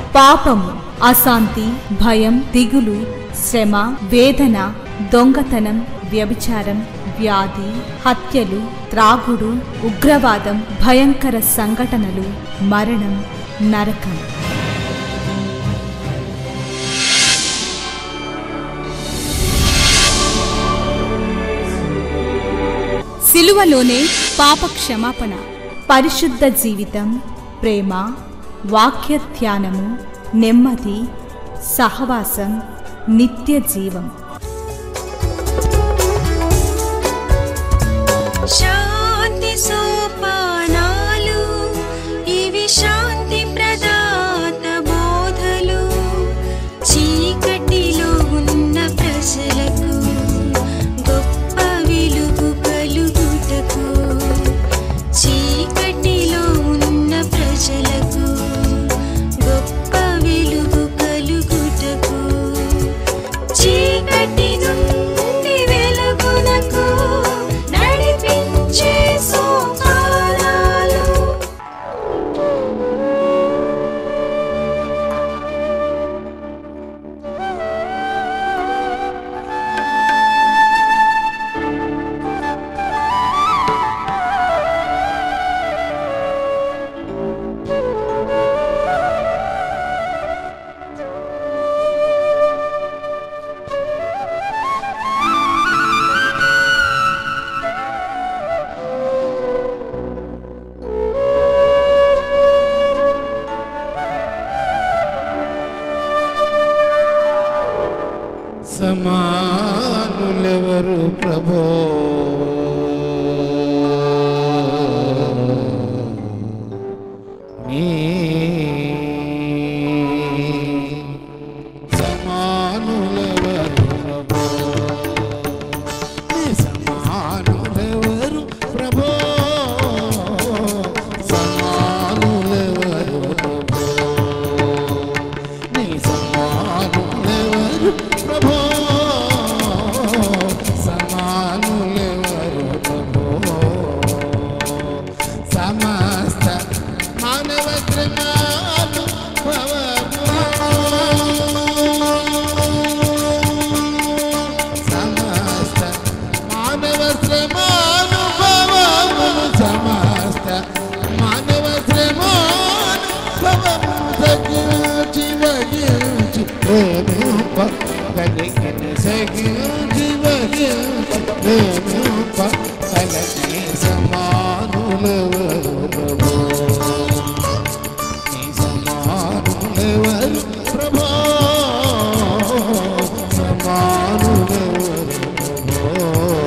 పాపము అశాంతి భయం దిగులు శ్రమ వేదన దొంగతనం వ్యభిచారం వ్యాధి హత్యలు త్రాగుడు ఉగ్రవాదం భయంకర సంఘటనలు మరణం నరకం సిలువలోనే పాప క్షమాపణ పరిశుద్ధ జీవితం ప్రేమ వాక్య ధ్యానము నెమ్మది సహవాసం నిత్య జీవం శాంతి సోపానాలు ఇవి శాంతి ప్రదాత బోధలు చీకటిలో ఉన్న ప్రజలకు గొప్ప వెలుగు కలుగుటకు చీకటిలో ఉన్న ప్రజలకు గొప్ప వెలుగు కలుగుటకు చీకటి నుండి వెలుగునకు నడిపించే సోపానాలు సమానులెవరు ప్రభో నీ సమానులెవరు ప్రభో నీ సమానులెవరు ప్రభో సమానులెవరు ప్రభో నీ సమానులెవరు ప్రభో సమానులెవరు ప్రభో సమస్త మానవ శ్రమాలు సమస్త మానవ శ్రమాను భవములు సమస్త మానవ శ్రమాను భవములు సగించి వగించి ప్రేమింప కలిగిన సగించి వగించి ప్రేమింప కలకి సమానులెవరు ప్రభో నీ సమానులెవరు ప్రభో సమానులెవరు ప్రభో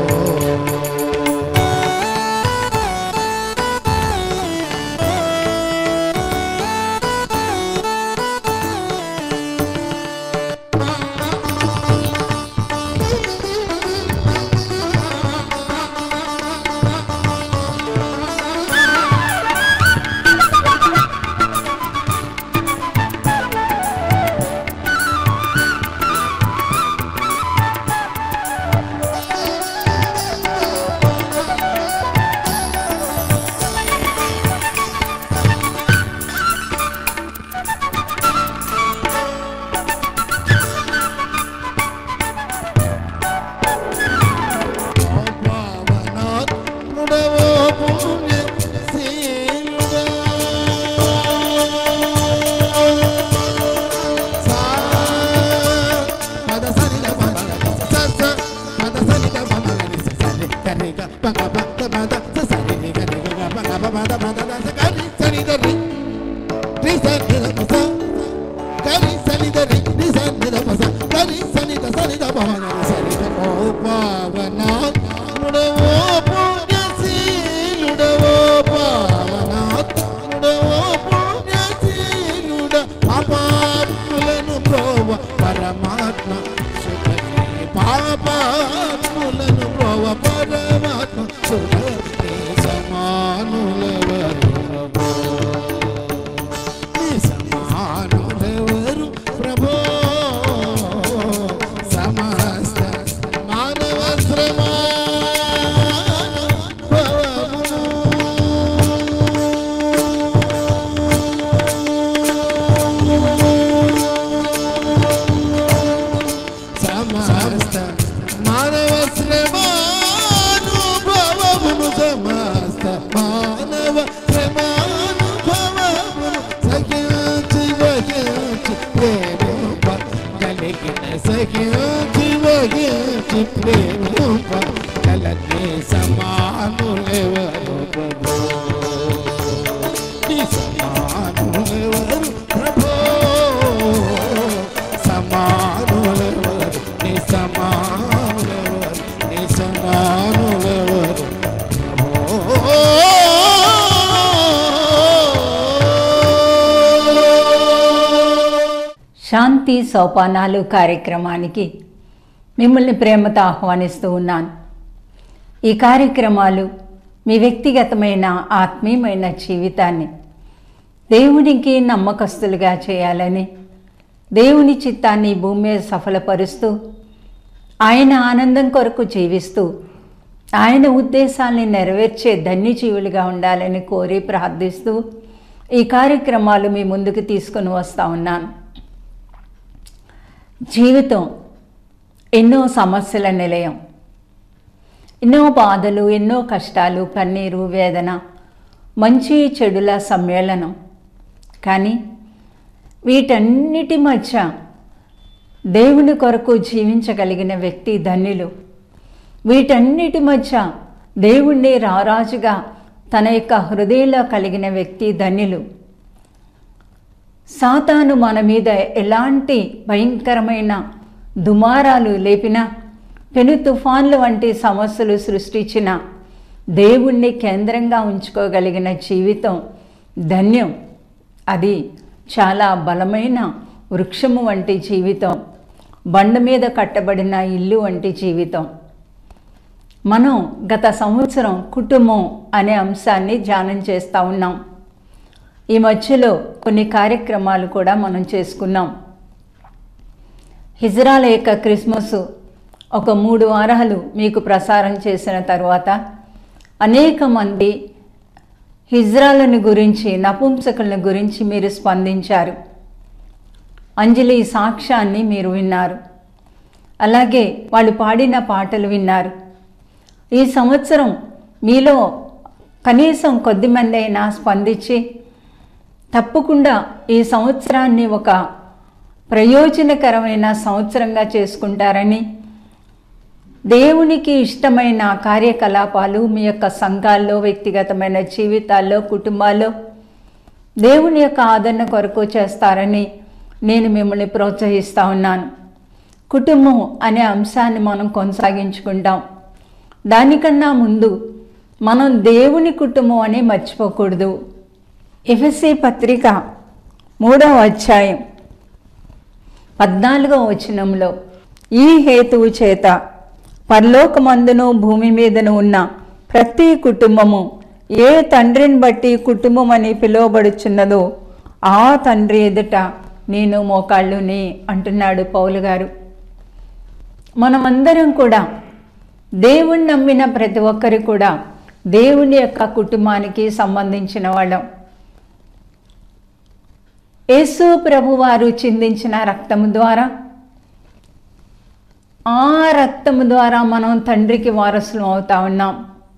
పావనాత్ముడవో పుణ్యశీలుడా. సా పద సరిగ పద స స పద సరిగ పద స సరి కరిగ పగ పద పద స సరి రి కరిగ పగ పద పద స కరి సరి దరి రి స రి ర స కరి సని దరి రి స రి ర స కరి సని ద సని ద భవన సరి ద ఓ పావనాత్ముడవో పుణ్యశీలుడవో పావనాత్ముడవో పుణ్యశీలుడ పాపాత్ములను ప్రోవ పరమాత్మ సుఖని పాపాత్ములను ప్రోవ పరమాత్మ సుఖని సమానులెవరు ప్రభో నీ సమానులెవరు ప్రభో సమస్త మానవ శ్రమ భవమును నీ సమానులెవరు ప్రభో సమానులెవరు నీ సమానులెవరు నీ సమానులెవరు ప్రభో శాంతి సోపానాలు కార్యక్రమానికి మిమ్మల్ని ప్రేమతో ఆహ్వానిస్తూ ఉన్నాను ఈ కార్యక్రమాలు మీ వ్యక్తిగతమైన ఆత్మీయమైన జీవితాన్ని దేవునికి నమ్మకస్తులుగా చేయాలని దేవుని చిత్తాన్ని ఈ భూమి మీద సఫలపరుస్తూ ఆయన ఆనందం కొరకు జీవిస్తూ ఆయన ఉద్దేశాల్ని నెరవేర్చే ధన్యజీవులుగా ఉండాలని కోరి ప్రార్థిస్తూ ఈ కార్యక్రమాలు మీ ముందుకు తీసుకొని వస్తూ ఉన్నాను జీవితం ఎన్నో సమస్యల నిలయం ఎన్నో బాధలు ఎన్నో కష్టాలు కన్నీరు వేదన మంచి చెడుల సమ్మేళనం కానీ వీటన్నిటి మధ్య దేవుని కొరకు జీవించగలిగిన వ్యక్తి ధన్యులు వీటన్నిటి మధ్య దేవుణ్ణి రారాజుగా తన యొక్క హృదయంలో కలిగిన వ్యక్తి ధన్యులు సాతాను మన మీద ఎలాంటి భయంకరమైన దుమారాలు లేపినా పెను తుఫాన్లు వంటి సమస్యలు సృష్టించిన దేవుణ్ణి కేంద్రంగా ఉంచుకోగలిగిన జీవితం ధన్యం అది చాలా బలమైన వృక్షము వంటి జీవితం బండ మీద కట్టబడిన ఇల్లు వంటి జీవితం మనం గత సంవత్సరం కుటుంబం అనే అంశాన్ని ధ్యానం చేస్తూ ఉన్నాం ఈ మధ్యలో కొన్ని కార్యక్రమాలు కూడా మనం చేసుకున్నాం హిజ్రాల యొక్క క్రిస్మస్ ఒక మూడు వారాలు మీకు ప్రసారం చేసిన తర్వాత అనేక మంది హిజ్రాలను గురించి నపుంసకులను గురించి మీరు స్పందించారు అంజలి సాక్ష్యాన్ని మీరు విన్నారు అలాగే వాళ్ళు పాడిన పాటలు విన్నారు ఈ సంవత్సరం మీలో కనీసం కొద్దిమంది అయినా స్పందించి తప్పకుండా ఈ సంవత్సరాన్ని ఒక ప్రయోజనకరమైన సంవత్సరంగా చేసుకుంటారని దేవునికి ఇష్టమైన కార్యకలాపాలు మీ యొక్క సంఘాల్లో వ్యక్తిగతమైన జీవితాల్లో కుటుంబాల్లో దేవుని యొక్క ఆదరణ కొరకు చేస్తారని నేను మిమ్మల్ని ప్రోత్సహిస్తూ ఉన్నాను కుటుంబం అనే అంశాన్ని మనం కొనసాగించుకుంటాం దానికన్నా ముందు మనం దేవుని కుటుంబం అని మర్చిపోకూడదు ఎఫ్ఎస్సి పత్రిక మూడవ అధ్యాయం పద్నాలుగవ వచనంలో ఈ హేతువు చేత పరలోకమందును భూమి మీదను ఉన్న ప్రతి కుటుంబము ఏ తండ్రిని బట్టి కుటుంబం అని పిలువబడుచున్నదో ఆ తండ్రి ఎదుట నేను మోకాళ్ళుని అంటున్నాడు పౌలు గారు మనమందరం కూడా దేవుణ్ణి నమ్మిన ప్రతి ఒక్కరు కూడా దేవుని యొక్క కుటుంబానికి సంబంధించిన వాళ్ళం యేసు ప్రభువారు చిందించిన రక్తము ద్వారా ఆ రక్తము ద్వారా మనం తండ్రికి వారసులం అవుతా ఉన్నాం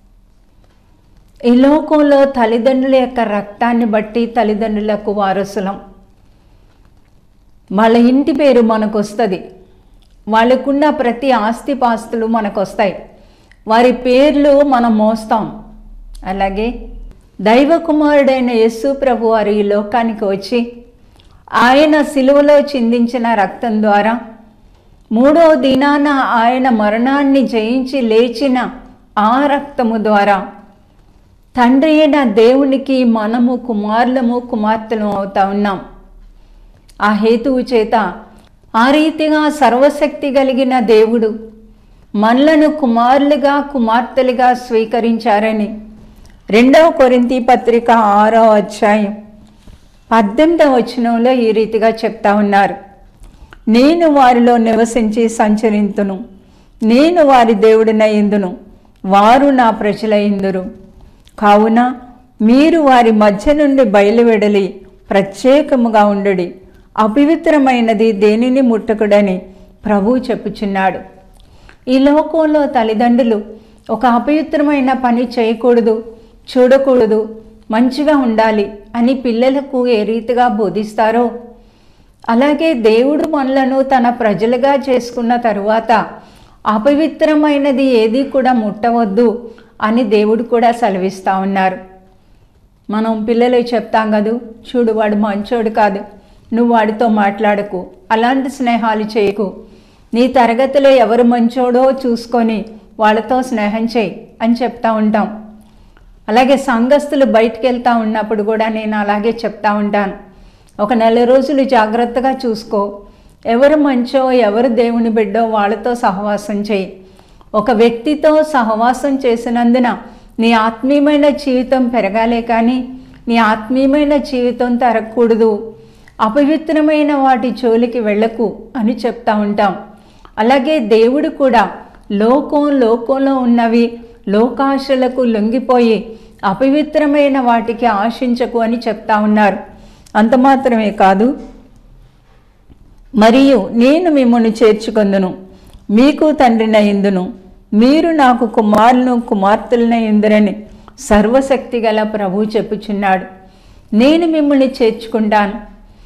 ఈ లోకంలో తల్లిదండ్రుల యొక్క రక్తాన్ని బట్టి తల్లిదండ్రులకు వారసులం వాళ్ళ ఇంటి పేరు మనకు వస్తుంది వాళ్ళకున్న ప్రతి ఆస్తిపాస్తులు మనకు వస్తాయి వారి పేర్లు మనం మోస్తాం అలాగే దైవ కుమారుడైన యేసు ప్రభు వారు ఈ లోకానికి వచ్చి ఆయన సిలువలో చిందించిన రక్తం ద్వారా మూడో దినాన ఆయన మరణాన్ని జయించి లేచిన ఆ రక్తము ద్వారా తండ్రి అయిన దేవునికి మనము కుమారులము కుమార్తెలు అవుతా ఉన్నాం ఆ హేతువు చేత ఆ రీతిగా సర్వశక్తి కలిగిన దేవుడు మనలను కుమారులుగా కుమార్తెలుగా స్వీకరించారని రెండవ కొరింతి పత్రిక ఆరో అధ్యాయం పద్దెనిమిదవ వచనంలో ఈ రీతిగా చెప్తా ఉన్నారు నేను వారిలో నివసించి సంచరింతును నేను వారి దేవుడిన ఇందును వారు నా ప్రజల ఇందురు కావున మీరు వారి మధ్య నుండి బయలువెడలి ప్రత్యేకముగా ఉండడి అపవిత్రమైనది దేనిని ముట్టకుడని ప్రభు చెప్పుచున్నాడు ఈ లోకంలో తల్లిదండ్రులు ఒక అపవిత్రమైన పని చేయకూడదు చూడకూడదు మంచిగా ఉండాలి అని పిల్లలకు ఏ రీతిగా బోధిస్తారో అలాగే దేవుడు మనలను తన ప్రజలుగా చేసుకున్న తరువాత అపవిత్రమైనది ఏది కూడా ముట్టవద్దు అని దేవుడు కూడా సెలవిస్తూ ఉన్నారు మనం పిల్లలకి చెప్తాం కదూ చూడు వాడు మంచోడు కాదు నువ్వు వాడితో మాట్లాడకు అలాంటి స్నేహాలు చేయకు నీ తరగతిలో ఎవరు మంచోడో చూసుకొని వాళ్ళతో స్నేహం చేయి అని చెప్తా ఉంటాం అలాగే సంఘస్థులు బయటికి వెళ్తూ ఉన్నప్పుడు కూడా నేను అలాగే చెప్తా ఉంటాను ఒక నెల రోజులు జాగ్రత్తగా చూసుకో ఎవరు మంచో ఎవరు దేవుని బిడ్డో వాళ్ళతో సహవాసం చేయి ఒక వ్యక్తితో సహవాసం చేసినందున నీ ఆత్మీయమైన జీవితం పెరగాలే కానీ నీ ఆత్మీయమైన జీవితం తరగకూడదు అపవిత్రమైన వాటి జోలికి వెళ్ళకు అని చెప్తా ఉంటాం అలాగే దేవుడు కూడా లోకం లోకంలో ఉన్నవి లోకాశలకు లొంగిపోయి అపవిత్రమైన వాటికి ఆశించకు అని చెప్తా ఉన్నారు అంత మాత్రమే కాదు మరియు నేను మిమ్మల్ని చేర్చుకొందును మీకు తండ్రినయిందును మీరు నాకు కుమారులను కుమార్తెలనయిందురని సర్వశక్తి గల ప్రభు చెప్పుచున్నాడు నేను మిమ్మల్ని చేర్చుకుంటాను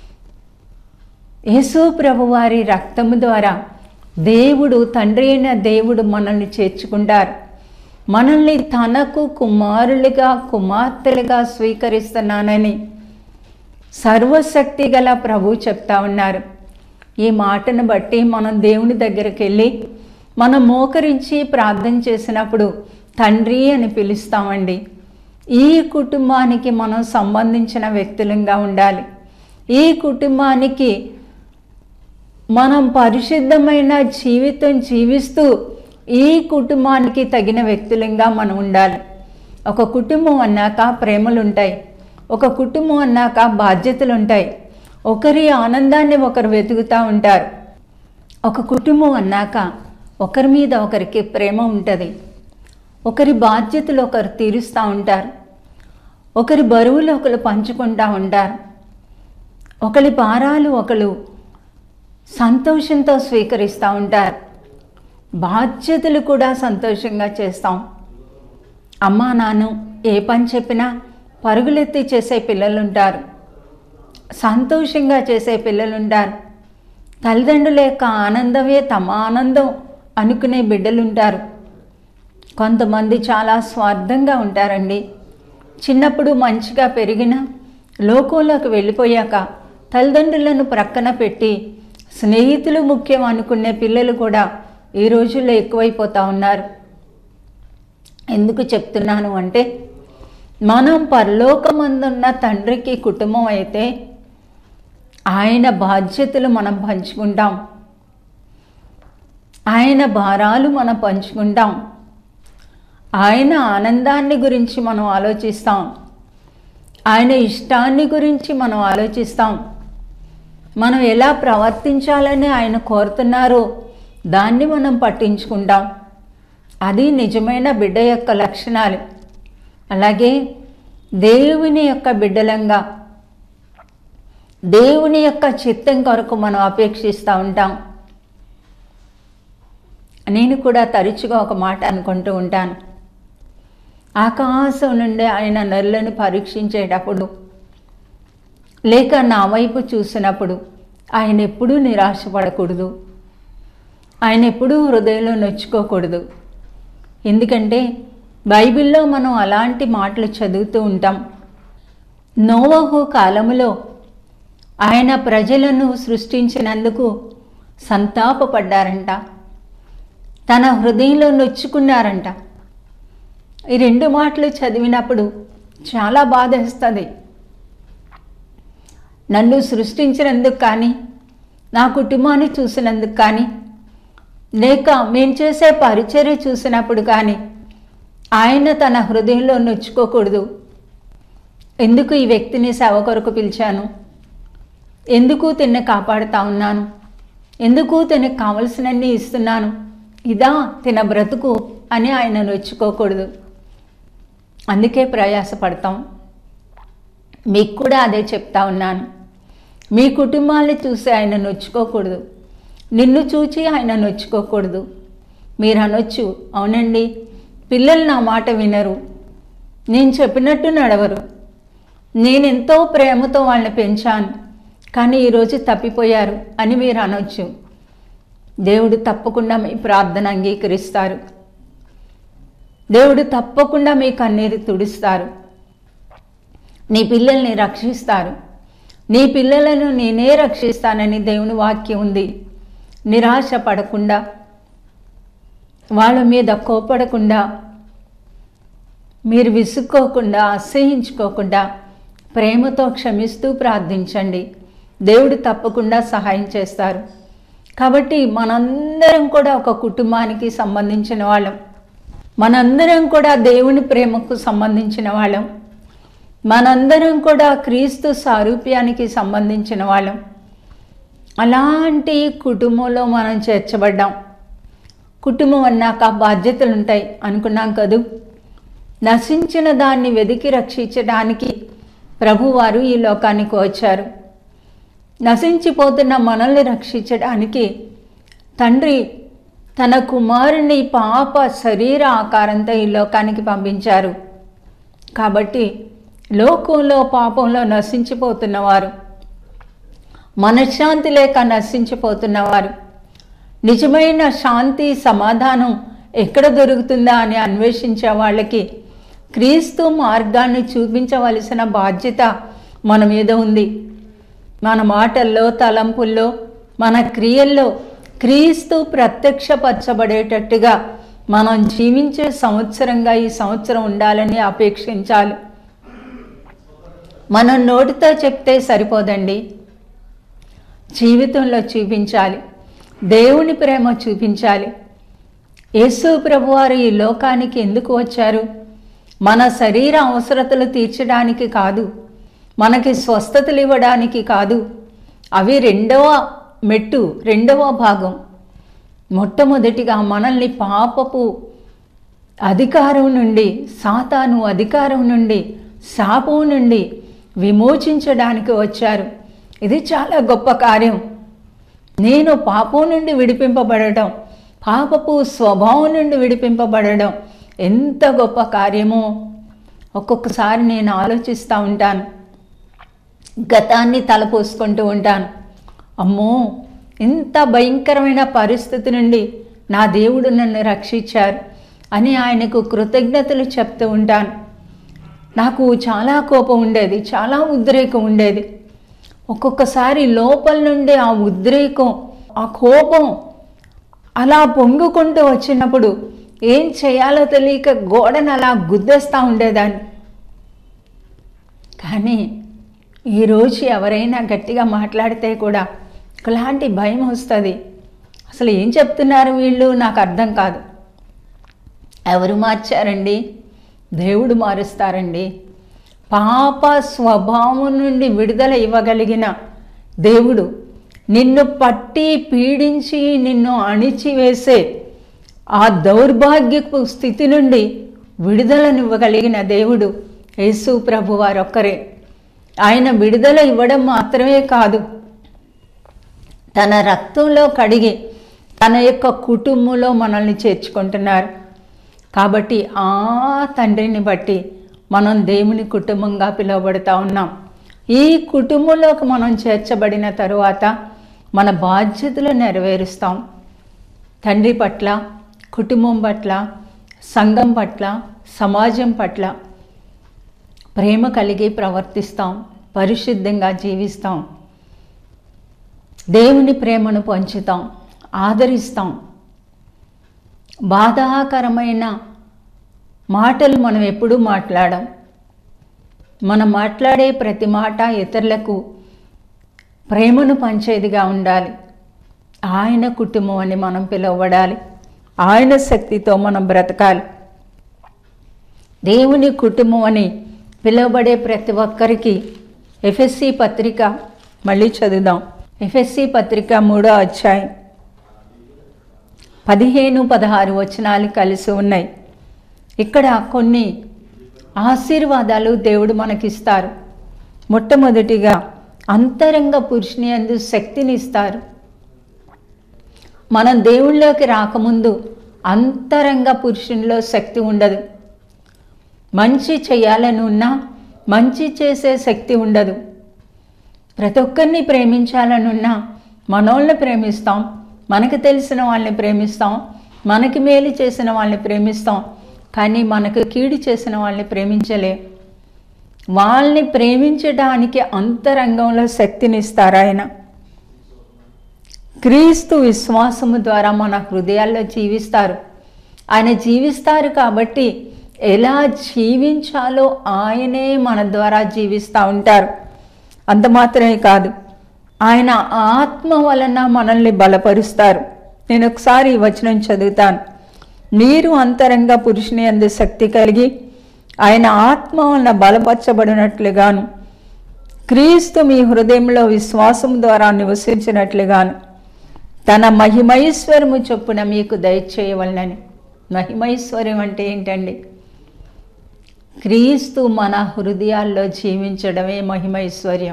యేసు ప్రభువారి రక్తము ద్వారా దేవుడు తండ్రి అయిన దేవుడు మనల్ని చేర్చుకుంటారు మనల్ని తనకు కుమారులుగా కుమార్తెలుగా స్వీకరిస్తున్నానని సర్వశక్తి గల ప్రభు చెప్తా ఉన్నారు ఈ మాటను బట్టి మనం దేవుని దగ్గరికి వెళ్ళి మనం మోకరించి ప్రార్థన చేసినప్పుడు తండ్రి అని పిలుస్తామండి ఈ కుటుంబానికి మనం సంబంధించిన వ్యక్తులంగా ఉండాలి ఈ కుటుంబానికి మనం పరిశుద్ధమైన జీవితం జీవిస్తూ ఈ కుటుంబానికి తగిన వ్యక్తులంగా మనం ఉండాలి ఒక కుటుంబం అన్నాక ప్రేమలు ఉంటాయి ఒక కుటుంబం అన్నాక బాధ్యతలు ఉంటాయి ఒకరి ఆనందాన్ని ఒకరు వెతుకుతూ ఉంటారు ఒక కుటుంబం అన్నాక ఒకరి మీద ఒకరికి ప్రేమ ఉంటుంది ఒకరి బాధ్యతలు ఒకరు తీరుస్తూ ఉంటారు ఒకరి బరువులు ఒకరు పంచుకుంటూ ఉంటారు ఒకరి భారాలు ఒకరు సంతోషంతో స్వీకరిస్తూ ఉంటారు బాధ్యతలు కూడా సంతోషంగా చేస్తాం అమ్మా నాన్న ఏ పని చెప్పినా పరుగులెత్తి చేసే పిల్లలు ఉంటారు సంతోషంగా చేసే పిల్లలు ఉంటారు తల్లిదండ్రుల యొక్క ఆనందమే తమ ఆనందం అనుకునే బిడ్డలు ఉంటారు కొంతమంది చాలా స్వార్థంగా ఉంటారండి చిన్నప్పుడు మంచిగా పెరిగిన లోకంలోకి వెళ్ళిపోయాక తల్లిదండ్రులను ప్రక్కన పెట్టి స్నేహితులు ముఖ్యం అనుకునే పిల్లలు కూడా ఈ రోజుల్లో ఎక్కువైపోతూ ఉన్నారు ఎందుకు చెప్తున్నాను అంటే మనం పరలోకమందున్న తండ్రికి కుటుంబం అయితే ఆయన బాధ్యతలు మనం పంచుకుంటాం ఆయన భారాలు మనం పంచుకుంటాం ఆయన ఆనందాన్ని గురించి మనం ఆలోచిస్తాం ఆయన ఇష్టాన్ని గురించి మనం ఆలోచిస్తాం మనం ఎలా ప్రవర్తించాలని ఆయన కోరుతున్నారో దాన్ని మనం పట్టించుకుంటాం అది నిజమైన బిడ్డ యొక్క లక్షణాలు అలాగే దేవుని యొక్క బిడ్డలంగా దేవుని యొక్క చిత్తం కొరకు మనం అపేక్షిస్తూ ఉంటాం నేను కూడా తరచుగా ఒక మాట అనుకుంటూ ఉంటాను ఆకాశం నుండి ఆయన నరులను పరీక్షించేటప్పుడు లేక నా వైపు చూసినప్పుడు ఆయన ఎప్పుడూ నిరాశపడకూడదు ఆయన ఎప్పుడూ హృదయంలో నొచ్చుకోకూడదు ఎందుకంటే బైబిల్లో మనం అలాంటి మాటలు చదువుతూ ఉంటాం నోవహు కాలములో ఆయన ప్రజలను సృష్టించినందుకు సంతాపపడ్డారంట తన హృదయంలో నొచ్చుకున్నారంట ఈ రెండు మాటలు చదివినప్పుడు చాలా బాధేస్తుంది నన్ను సృష్టించినందుకు కానీ నా కుటుంబాన్ని చూసినందుకు కానీ లేక మేము చేసే పరిచర్య చూసినప్పుడు కానీ ఆయన తన హృదయంలో నొచ్చుకోకూడదు ఎందుకు ఈ వ్యక్తిని సేవ కొరకు పిలిచాను ఎందుకు తిన్ని కాపాడుతా ఉన్నాను ఎందుకు తినకు కావలసినన్ని ఇస్తున్నాను ఇదా తిన బ్రతుకు అని ఆయన నొచ్చుకోకూడదు అందుకే ప్రయాసపడతాం మీకు కూడా అదే చెప్తా ఉన్నాను మీ కుటుంబాన్ని చూసి ఆయన నొచ్చుకోకూడదు నిన్ను చూచి ఆయన నొచ్చుకోకూడదు మీరు అనొచ్చు అవునండి పిల్లలు నా మాట వినరు నేను చెప్పినట్టు నడవరు నేను ఎంతో ప్రేమతో వాళ్ళని పెంచాను కానీ ఈరోజు తప్పిపోయారు అని మీరు అనొచ్చు దేవుడు తప్పకుండా మీ ప్రార్థన అంగీకరిస్తారు దేవుడు తప్పకుండా మీ కన్నీరు తుడుస్తారు నీ పిల్లల్ని రక్షిస్తారు నీ పిల్లలను నేనే రక్షిస్తానని దేవుని వాక్యం ఉంది నిరాశ పడకుండా వాళ్ళ మీద కోపడకుండా మీరు విసుక్కోకుండా అసహించుకోకుండా ప్రేమతో క్షమిస్తూ ప్రార్థించండి దేవుడు తప్పకుండా సహాయం చేస్తారు కాబట్టి మనందరం కూడా ఒక కుటుంబానికి సంబంధించిన వాళ్ళం మనందరం కూడా దేవుని ప్రేమకు సంబంధించిన వాళ్ళం మనందరం కూడా క్రీస్తు సారూప్యానికి సంబంధించిన వాళ్ళం అలాంటి కుటుంబంలో మనం చేర్చబడ్డాం కుటుంబం అన్నాక బాధ్యతలు ఉంటాయి అనుకున్నాం కదూ నశించిన దాన్ని వెతికి రక్షించడానికి ప్రభువారు ఈ లోకానికి వచ్చారు నశించిపోతున్న మనల్ని రక్షించడానికి తండ్రి తన కుమారుని పాప శరీర ఆకారంతో ఈ లోకానికి పంపించారు కాబట్టి లోకంలో పాపంలో నశించిపోతున్నవారు మనశ్శాంతి లేక నశించిపోతున్నవారు నిజమైన శాంతి సమాధానం ఎక్కడ దొరుకుతుందా అని అన్వేషించే వాళ్ళకి క్రీస్తు మార్గాన్ని చూపించవలసిన బాధ్యత మన మీద ఉంది మన మాటల్లో తలంపుల్లో మన క్రియల్లో క్రీస్తు ప్రత్యక్షపరచబడేటట్టుగా మనం జీవించే సంవత్సరంగా ఈ సంవత్సరం ఉండాలని అపేక్షించాలి మనం నోటితో చెప్తే సరిపోదండి జీవితంలో చూపించాలి దేవుని ప్రేమ చూపించాలి యేసు ప్రభువారు ఈ లోకానికి ఎందుకు వచ్చారు మన శరీర అవసరతలు తీర్చడానికి కాదు మనకి స్వస్థతలు ఇవ్వడానికి కాదు అవి రెండవ మెట్టు రెండవ భాగం మొట్టమొదటిగా మనల్ని పాపపు అధికారం నుండి సాతాను అధికారం నుండి శాపం నుండి విమోచించడానికి వచ్చారు ఇది చాలా గొప్ప కార్యం నేను పాపం నుండి విడిపింపబడటం పాపపు స్వభావం నుండి విడిపింపబడడం ఎంత గొప్ప కార్యమో ఒక్కొక్కసారి నేను ఆలోచిస్తూ ఉంటాను గతాన్ని తలపోసుకుంటూ ఉంటాను అమ్మో ఇంత భయంకరమైన పరిస్థితి నుండి నా దేవుడు నన్ను రక్షించారు అని ఆయనకు కృతజ్ఞతలు చెప్తూ ఉంటాను నాకు చాలా కోపం ఉండేది చాలా ఉద్రేకం ఉండేది ఒక్కొక్కసారి లోపల నుండి ఆ ఉద్రేకం ఆ కోపం అలా పొంగుకుంటూ వచ్చినప్పుడు ఏం చేయాలో తెలియక గోడను అలా గుద్దేస్తూ ఉండేదాన్ని కానీ ఈరోజు ఎవరైనా గట్టిగా మాట్లాడితే కూడా ఒకలాంటి భయం వస్తుంది అసలు ఏం చెప్తున్నారు వీళ్ళు నాకు అర్థం కాదు ఎవరు మార్చారండి దేవుడు మారుస్తారండి పాప స్వభావం నుండి విడుదల ఇవ్వగలిగిన దేవుడు నిన్ను పట్టి పీడించి నిన్ను అణిచివేసే ఆ దౌర్భాగ్యపు స్థితి నుండి విడుదలనివ్వగలిగిన దేవుడు యేసు ప్రభు వారొక్కరే ఆయన విడుదల ఇవ్వడం మాత్రమే కాదు తన రక్తంలో కడిగి తన యొక్క కుటుంబంలో మనల్ని చేర్చుకుంటున్నారు కాబట్టి ఆ తండ్రిని బట్టి మనం దేవుని కుటుంబంగా పిలువబడుతూ ఉన్నాం ఈ కుటుంబంలోకి మనం చేర్చబడిన తరువాత మన బాధ్యతలు నెరవేరుస్తాం తండ్రి పట్ల కుటుంబం పట్ల సంఘం పట్ల సమాజం పట్ల ప్రేమ కలిగి ప్రవర్తిస్తాం పరిశుద్ధంగా జీవిస్తాం దేవుని ప్రేమను పంచుతాం ఆదరిస్తాం బాధాకరమైన మాటలు మనం ఎప్పుడూ మాట్లాడం మనం మాట్లాడే ప్రతి మాట ఇతరులకు ప్రేమను పంచేదిగా ఉండాలి ఆయన కుటుంబం అని మనం పిలువబడాలి ఆయన శక్తితో మనం బ్రతకాలి దేవుని కుటుంబం అని పిలువబడే ప్రతి ఒక్కరికి ఎఫ్ఎస్సి పత్రిక మళ్ళీ చదువుదాం ఎఫ్ఎస్సి పత్రిక మూడో అధ్యాయం పదిహేను పదహారు వచనాలు కలిసి ఉన్నాయి ఇక్కడ కొన్ని ఆశీర్వాదాలు దేవుడు మనకిస్తారు మొట్టమొదటిగా అంతరంగ పురుషుని అందు శక్తిని ఇస్తారు మనం దేవుళ్ళలోకి రాకముందు అంతరంగ పురుషునిలో శక్తి ఉండదు మంచి చేయాలని ఉన్నా మంచి చేసే శక్తి ఉండదు ప్రతి ఒక్కరిని ప్రేమించాలని ఉన్నా మనోళ్ళని ప్రేమిస్తాం మనకు తెలిసిన వాళ్ళని ప్రేమిస్తాం మనకి మేలు చేసిన వాళ్ళని ప్రేమిస్తాం కానీ మనకు కీడు చేసిన వాళ్ళని ప్రేమించలే వాళ్ళని ప్రేమించడానికి అంతరంగంలో శక్తినిస్తారు ఆయన క్రీస్తు విశ్వాసము ద్వారా మన హృదయాల్లో జీవిస్తారు ఆయన జీవిస్తారు కాబట్టి ఎలా జీవించాలో ఆయనే మన ద్వారా జీవిస్తూ ఉంటారు అంత మాత్రమే కాదు ఆయన ఆత్మ వలన మనల్ని బలపరుస్తారు నేను ఒకసారి ఈ వచనం చదువుతాను మీరు అంతరంగ పురుషుని అందు శక్తి కలిగి ఆయన ఆత్మ వలన బలపరచబడినట్లుగాను క్రీస్తు మీ హృదయంలో విశ్వాసం ద్వారా నివసించినట్లుగాను తన మహిమైశ్వరము చొప్పున మీకు దయచేయవలనని మహిమైశ్వర్యం అంటే ఏంటండి క్రీస్తు మన హృదయాల్లో జీవించడమే మహిమైశ్వర్యం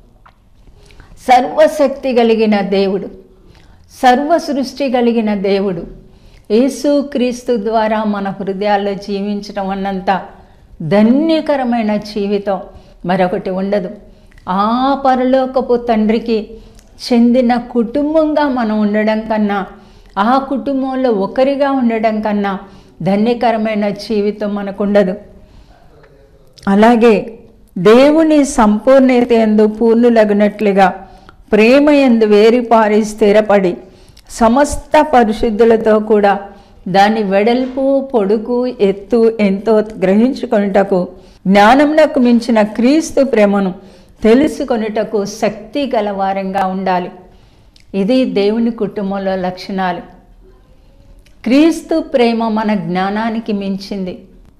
సర్వశక్తి కలిగిన దేవుడు సర్వ సృష్టి కలిగిన దేవుడు యేసు క్రీస్తు ద్వారా మన హృదయాల్లో జీవించడం అన్నంత ధన్యకరమైన జీవితం మరొకటి ఉండదు ఆ పరలోకపు తండ్రికి చెందిన కుటుంబంగా మనం ఉండడం కన్నా ఆ కుటుంబంలో ఒకరిగా ఉండడం కన్నా ధన్యకరమైన జీవితం మనకు ఉండదు అలాగే దేవుని సంపూర్ణత ఎందు పూర్ణులగినట్లుగా ప్రేమ ఎందు వేరిపారి స్థిరపడి సమస్త పరిశుద్ధులతో కూడా దాని వెడల్పు పొడుగు ఎత్తు ఎంతో గ్రహించుకొనుటకు జ్ఞానమునకు మించిన క్రీస్తు ప్రేమను తెలుసుకొనుటకు శక్తి గలవారంగా ఉండాలి ఇది దేవుని కుటుంబంలో లక్షణాలు క్రీస్తు ప్రేమ మన జ్ఞానానికి మించింది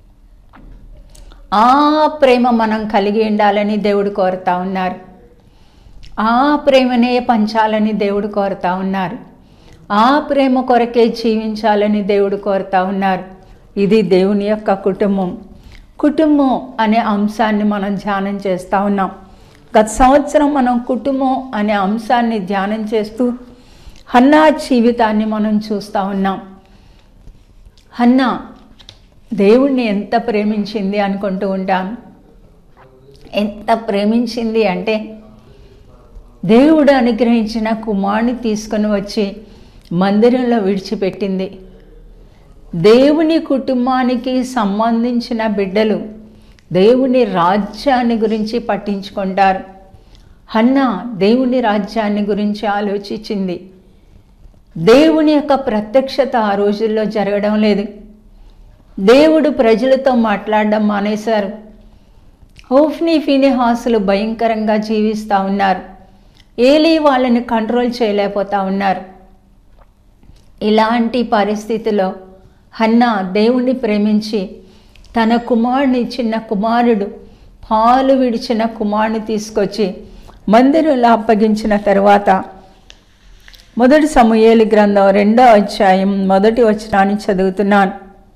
ఆ ప్రేమ మనం కలిగి ఉండాలని దేవుడు కోరుతా ఉన్నారు ఆ ప్రేమనే పంచాలని దేవుడు కోరుతా ఉన్నారు ఆ ప్రేమ కొరకే జీవించాలని దేవుడు కోరుతా ఉన్నారు ఇది దేవుని యొక్క కుటుంబం కుటుంబం అనే అంశాన్ని మనం ధ్యానం చేస్తూ ఉన్నాం గత సంవత్సరం మనం కుటుంబం అనే అంశాన్ని ధ్యానం చేస్తూ హన్నా జీవితాన్ని మనం చూస్తూ ఉన్నాం హన్నా దేవుణ్ణి ఎంత ప్రేమించింది అనుకుంటూ ఉంటాను ఎంత ప్రేమించింది అంటే దేవుడు అనుగ్రహించిన కుమారుని తీసుకొని వచ్చి మందిరంలో విడిచిపెట్టింది దేవుని కుటుంబానికి సంబంధించిన బిడ్డలు దేవుని రాజ్యాన్ని గురించి పట్టించుకుంటారు హన్న దేవుని రాజ్యాన్ని గురించి ఆలోచించింది దేవుని యొక్క ప్రత్యక్షత ఆ రోజుల్లో జరగడం లేదు దేవుడు ప్రజలతో మాట్లాడడం మానేశారు హోఫ్నీ ఫినిహాసులు భయంకరంగా జీవిస్తూ ఉన్నారు ఏలీ వాళ్ళని కంట్రోల్ చేయలేకపోతా ఉన్నారు ఇలాంటి పరిస్థితిలో హన్న దేవుణ్ణి ప్రేమించి తన కుమారుని చిన్న కుమారుడు పాలు విడిచిన కుమారుని తీసుకొచ్చి మందిరంలో అప్పగించిన తర్వాత మొదటి సమూయేలి గ్రంథం రెండో అధ్యాయం మొదటి వచనాన్ని చదువుతున్నాను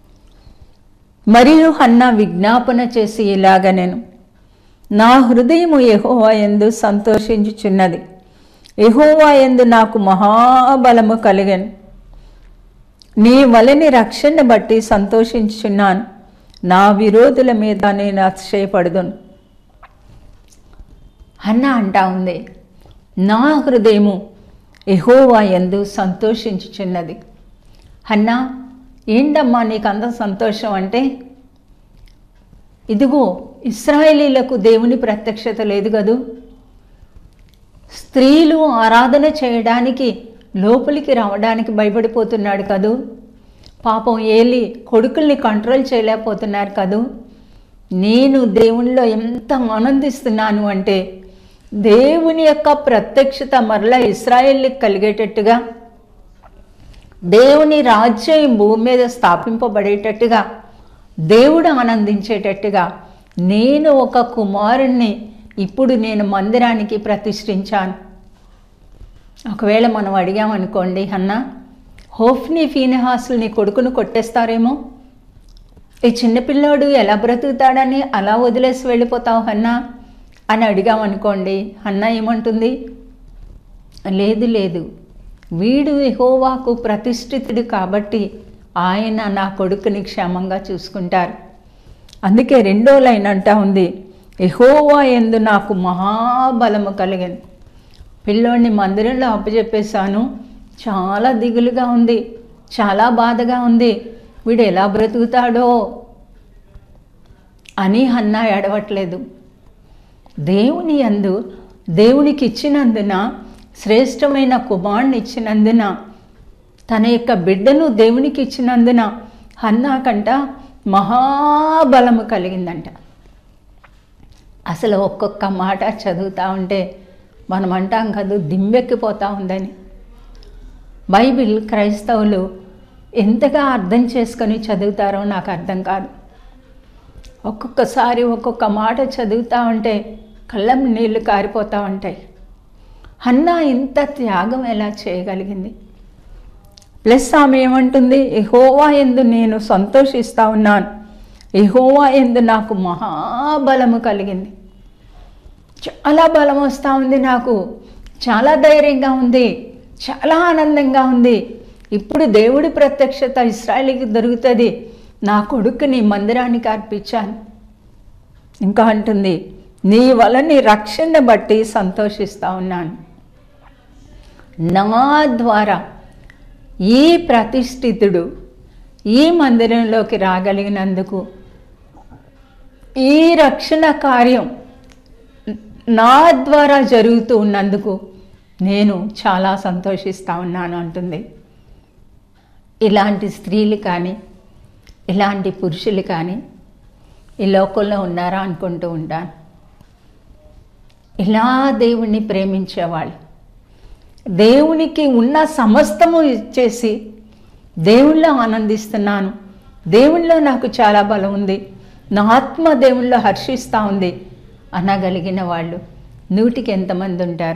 మరియు హన్న విజ్ఞాపన చేసి ఇలాగ నేను నా హృదయము యెహోవా యందు సంతోషించుచున్నది యెహోవా యందు నాకు మహాబలము కలిగను నీ వలని రక్షణ బట్టి సంతోషించుచున్నాను నా విరోధుల మీద నేను అతిశయపడుదును అన్న అంటా ఉంది నా హృదయము ఎహోవా ఎందు సంతోషించుచున్నది అన్నా ఏంటమ్మా నీకు అంత సంతోషం అంటే ఇదిగో ఇస్రాయేలీలకు దేవుని ప్రత్యక్షత లేదు కదూ స్త్రీలు ఆరాధన చేయడానికి లోపలికి రావడానికి భయపడిపోతున్నాడు కదూ పాపం ఏలి కొడుకుల్ని కంట్రోల్ చేయలేకపోతున్నారు కదూ నేను దేవునిలో ఎంత ఆనందిస్తున్నాను అంటే దేవుని యొక్క ప్రత్యక్షత మరలా ఇస్రాయేల్కి కలిగేటట్టుగా దేవుని రాజ్యం భూమి మీద స్థాపింపబడేటట్టుగా దేవుడు ఆనందించేటట్టుగా నేను ఒక కుమారుణ్ణి ఇప్పుడు నేను మందిరానికి ప్రతిష్ఠించాను ఒకవేళ మనం అడిగామనుకోండి అన్న హోఫ్ని ఫీనిహాసులు నీ కొడుకును కొట్టేస్తారేమో ఈ చిన్నపిల్లోడు ఎలా బ్రతుకుతాడని అలా వదిలేసి వెళ్ళిపోతావు అన్నా అని అడిగామనుకోండి అన్న ఏమంటుంది లేదు లేదు వీడు యెహోవాకు ప్రతిష్ఠితుడు కాబట్టి ఆయన నా కొడుకుని క్షేమంగా చూసుకుంటారు అందుకే రెండో లైన్ అంటా ఉంది యెహోవా ఎందు నాకు మహాబలము కలిగింది పిల్లోడిని మందిరంలో అప్పచెప్పేశాను చాలా దిగులుగా ఉంది చాలా బాధగా ఉంది వీడు ఎలా బ్రతుకుతాడో అని హన్నా ఏడవట్లేదు దేవుని యందు దేవునికి ఇచ్చినందున శ్రేష్టమైన కుమారుని ఇచ్చినందున తన యొక్క బిడ్డను దేవునికి ఇచ్చినందున హన్నా కంట మహాబలము కలిగిందంట అసలు ఒక్కొక్క మాట చదువుతూ ఉంటే మనం అంటాం కదా దిమ్మెక్కిపోతూ ఉందని బైబిల్ క్రైస్తవులు ఎంతగా అర్థం చేసుకొని చదువుతారో నాకు అర్థం కాదు ఒక్కొక్కసారి ఒక్కొక్క మాట చదువుతూ ఉంటే కళ్ళం నీళ్లు కారిపోతూ ఉంటాయి హన్నా ఇంత త్యాగం ఎలా చేయగలిగింది ప్లస్ ఆమె ఏమంటుంది ఎహోవా ఎందు నేను సంతోషిస్తూ ఉన్నాను ఎహోవా ఎందు నాకు మహాబలము కలిగింది చాలా బలం వస్తూ ఉంది నాకు చాలా ధైర్యంగా ఉంది చాలా ఆనందంగా ఉంది ఇప్పుడు దేవుడి ప్రత్యక్షత ఇస్రాయలీకి దొరుకుతుంది నా కొడుకుని మందిరానికి అర్పించాను ఇంకా అంటుంది నీ వల్ల నీ రక్షణ బట్టి సంతోషిస్తూ ఉన్నాను నా ద్వారా ఈ ప్రతిష్ఠితుడు ఈ మందిరంలోకి రాగలిగినందుకు ఈ రక్షణ కార్యం నా ద్వారా జరుగుతూ ఉన్నందుకు నేను చాలా సంతోషిస్తూ ఉన్నాను అంటుంది ఇలాంటి స్త్రీలు కానీ ఇలాంటి పురుషులు కానీ ఈ లోకంలో ఉన్నారా అనుకుంటూ ఉంటాను ఇలా దేవుణ్ణి ప్రేమించేవాళ్ళు దేవునికి ఉన్న సమస్తము ఇచ్చేసి దేవుళ్ళో ఆనందిస్తున్నాను దేవుళ్ళో నాకు చాలా బలం ఉంది నా ఆత్మ దేవుళ్ళో హర్షిస్తూ ఉంది అనగలిగిన వాళ్ళు నూటికి ఎంతమంది ఉంటారు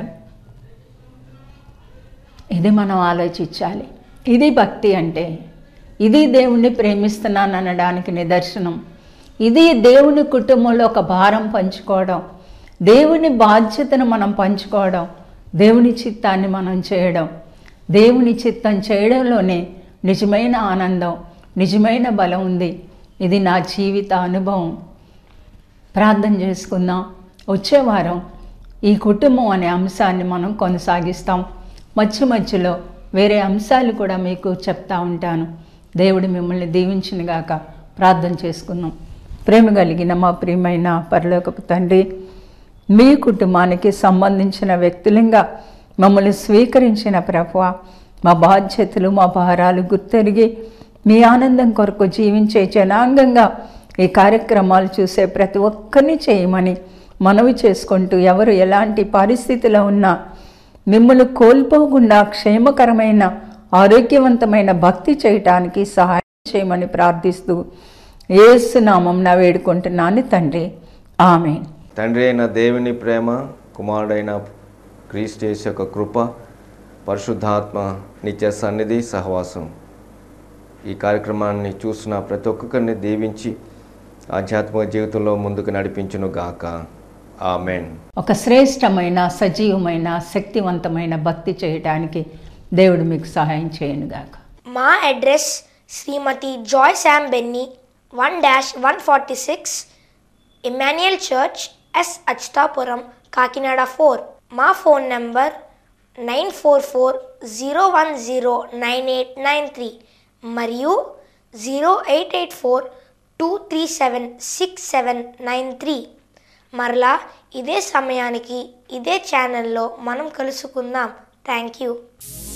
ఇది మనం ఆలోచించాలి ఇది భక్తి అంటే ఇది దేవుణ్ణి ప్రేమిస్తున్నాను అనడానికి నిదర్శనం ఇది దేవుని కుటుంబంలో ఒక భారం పంచుకోవడం దేవుని బాధ్యతను మనం పంచుకోవడం దేవుని చిత్తాన్ని మనం చేయడం దేవుని చిత్తం చేయడంలోనే నిజమైన ఆనందం నిజమైన బలం ఉంది ఇది నా జీవిత అనుభవం ప్రార్థన చేసుకుందాం వచ్చే వారం ఈ కుటుంబం అనే అంశాన్ని మనం కొనసాగిస్తాం మధ్య మధ్యలో వేరే అంశాలు కూడా మీకు చెప్తా ఉంటాను దేవుడు మిమ్మల్ని దీవించినగాక ప్రార్థన చేసుకుందాం ప్రేమ కలిగిన మా ప్రియమైన పరలోకపు తండ్రి మీ కుటుంబానికి సంబంధించిన వ్యక్తులంగా మమ్మల్ని స్వీకరించిన ప్రభువ మా బాధ్యతలు మా భారాలు గుర్తెరిగి మీ ఆనందం కొరకు జీవించే జనాంగంగా ఈ కార్యక్రమాలు చూసే ప్రతి ఒక్కరిని చేయమని మనవి చేసుకుంటూ ఎవరు ఎలాంటి పరిస్థితిలో ఉన్నా మిమ్మల్ని కోల్పోకుండా క్షేమకరమైన ఆరోగ్యవంతమైన భక్తి చేయటానికి సహాయం చేయమని ప్రార్థిస్తూ ఏసునామం నా వేడుకుంటున్నాను తండ్రి ఆమె తండ్రి అయిన దేవుని ప్రేమ కుమారుడైన క్రీస్తు యేసు యొక్క కృప పరిశుద్ధాత్మ నిత్య సన్నిధి సహవాసం ఈ కార్యక్రమాన్ని చూసిన ప్రతి ఒక్కరిని దీవించి ఆధ్యాత్మిక జీవితంలో ముందుకు నడిపించును గాక ఆమెన్ ఒక శ్రేష్టమైన సజీవమైన శక్తివంతమైన భక్తి చేయటానికి దేవుడు మీకు సహాయం చేయనుగాక మా అడ్రస్ శ్రీమతి Joy Sam Benny one dash one forty six Emmanuel church S Achutapuram Kakinada four మా phone number nine four four zero one zero nine eight nine three మరియు zero eight eight four two three seven six seven nine three మరలా ఇదే సమయానికి ఇదే ఛానల్లో మనం కలుసుకుందాం thank you